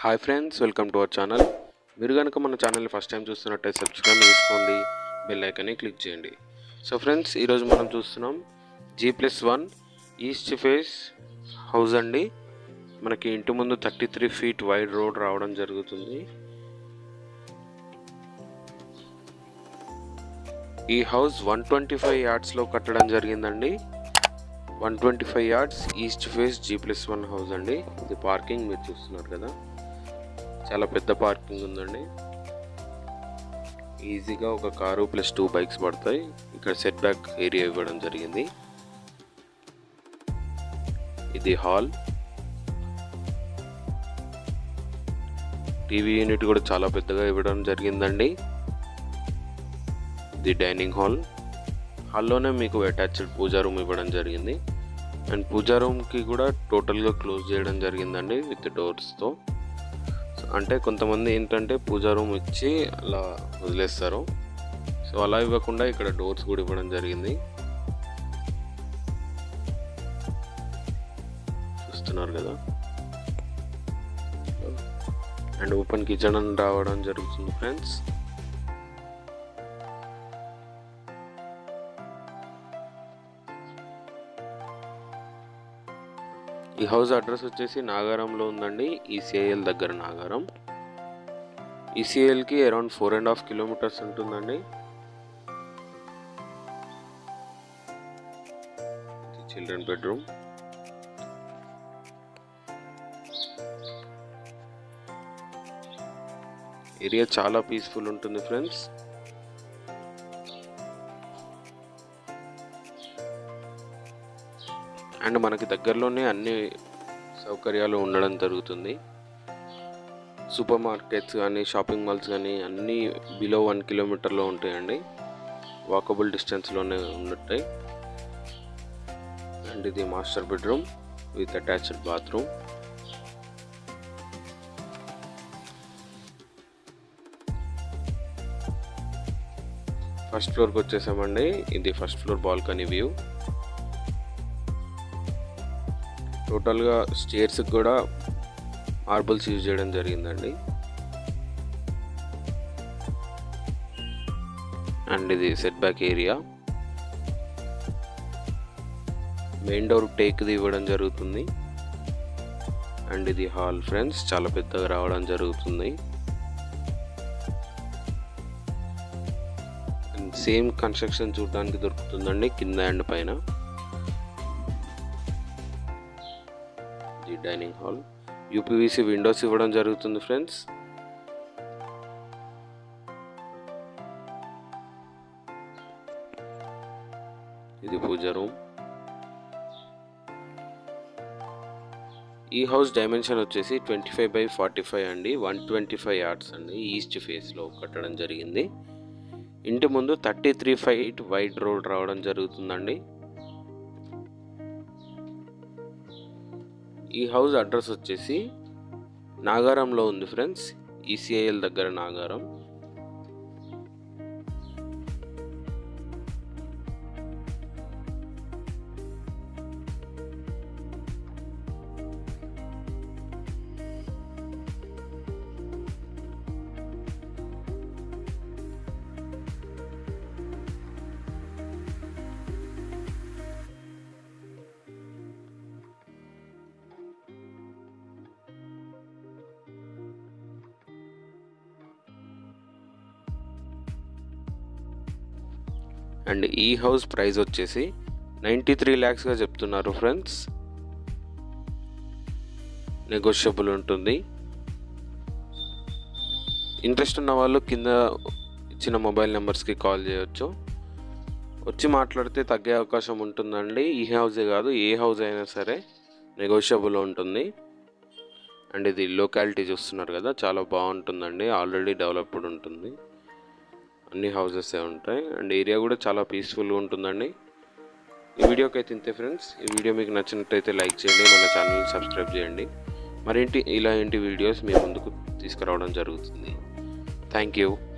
hi friends welcome to our channel మీరు కనుక మన ఛానల్ని ఫస్ట్ టైం చూస్తున్నట్టయితే సబ్స్క్రైబ్ చేసుకోండి బెల్ ఐకాన్ని క్లిక్ చేయండి సో ఫ్రెండ్స్ ఈరోజు మనం చూస్తున్నాం G plus one east face house అండి మనకి ఇంటి ముందు thirty three feet wide road రావడం జరుగుతుంది ఈ హౌస్ వన్ ట్వంటీ ఫైవ్ యార్డ్స్లో కట్టడం జరిగిందండి one twenty five yards east face G plus one house అండి ఇది పార్కింగ్ మీరు చూస్తున్నారు కదా చాలా పెద్ద పార్కింగ్ ఉందండి ఈజీగా ఒక కారు ప్లస్ టూ బైక్స్ పడతాయి ఇక్కడ సెట్ బ్యాక్ ఏరియా ఇవ్వడం జరిగింది ఇది హాల్ టీవీ యూనిట్ కూడా చాలా పెద్దగా ఇవ్వడం జరిగిందండి ఇది డైనింగ్ హాల్ హాల్లోనే మీకు అటాచ్డ్ పూజా రూమ్ ఇవ్వడం జరిగింది అండ్ పూజా రూమ్కి కూడా టోటల్గా క్లోజ్ చేయడం జరిగిందండి విత్ డోర్స్తో అంటే కొంతమంది ఏంటంటే పూజా రూమ్ ఇచ్చి అలా వదిలేస్తారు సో అలా ఇవ్వకుండా ఇక్కడ డోర్స్ కూడా ఇవ్వడం జరిగింది చూస్తున్నారు కదా అండ్ ఓపెన్ కిచెన్ అని రావడం జరుగుతుంది ఫ్రెండ్స్ ఈ హౌస్ అడ్రస్ వచ్చేసి నాగారంలో ఉందండి ఈసీఐఎల్ దగ్గర నాగారం ఈసీఐఎల్కి around four and half kilometres ఉంటుందండి చిల్డ్రన్ బెడ్రూమ్ ఏరియా చాలా పీస్ఫుల్ ఉంటుంది ఫ్రెండ్స్ అండ్ మనకి దగ్గరలోనే అన్ని సౌకర్యాలు ఉండడం జరుగుతుంది సూపర్ మార్కెట్స్ కానీ షాపింగ్ మాల్స్ కానీ అన్నీ బిలో వన్ కిలోమీటర్లో ఉంటాయండి వాకబుల్ డిస్టెన్స్లోనే ఉన్నట్టాయి అండ్ ఇది master bedroom with attached bathroom first ఫ్లోర్కి వచ్చేసామండి ఇది ఫస్ట్ ఫ్లోర్ బాల్కనీ వ్యూ టోటల్గా స్టేర్స్కి కూడా మార్బుల్స్ యూజ్ చేయడం జరిగిందండి అండ్ ఇది set back area main door టేక్ది ఇవ్వడం జరుగుతుంది అండ్ ఇది హాల్ ఫ్రెండ్స్ చాలా పెద్దగా రావడం జరుగుతుంది అండ్ సేమ్ కన్స్ట్రక్షన్ చూడడానికి దొరుకుతుందండి కింద అండ్ పైన ఇది డైనింగ్ హాల్ యూపీవీసీ విండోస్ ఇవ్వడం జరుగుతుంది ఫ్రెండ్స్ ఇది పూజ రూమ్ ఈ హౌస్ డైమెన్షన్ వచ్చేసి twenty five by forty five అండి వన్ ట్వంటీ ఫైవ్ యార్డ్స్ అండి ఈస్ట్ ఫేస్లో కట్టడం జరిగింది ఇంటి ముందు thirty three feet wide road రావడం జరుగుతుందండి ఈ హౌస్ అడ్రస్ వచ్చేసి నాగారంలో ఉంది ఫ్రెండ్స్ ఈసీఐఎల్ దగ్గర నాగారం అండ్ ఈ హౌస్ ప్రైస్ వచ్చేసి నైంటీ త్రీ ల్యాక్స్గా చెప్తున్నారు ఫ్రెండ్స్ నెగోషియబుల్ ఉంటుంది ఇంట్రెస్ట్ ఉన్న వాళ్ళు కింద ఇచ్చిన మొబైల్ నెంబర్స్కి కాల్ చేయొచ్చు వచ్చి మాట్లాడితే తగ్గే అవకాశం ఉంటుందండి ఈ హౌసే కాదు ఏ హౌస్ అయినా సరే నెగోషియబుల్ ఉంటుంది అండ్ ఇది లొకాలిటీ చూస్తున్నారు కదా చాలా బాగుంటుందండి ఆల్రెడీ డెవలప్డ్ ఉంటుంది అన్ని హౌసెస్ ఉంటాయి అండ్ ఏరియా కూడా చాలా పీస్ఫుల్గా ఉంటుందండి ఈ వీడియోకి అయితే ఇంతే ఫ్రెండ్స్ ఈ వీడియో మీకు నచ్చినట్టయితే లైక్ చేయండి మన ఛానల్ని సబ్స్క్రైబ్ చేయండి మరేంటి ఇలాంటి వీడియోస్ మీ ముందుకు తీసుకురావడం జరుగుతుంది థ్యాంక్ యూ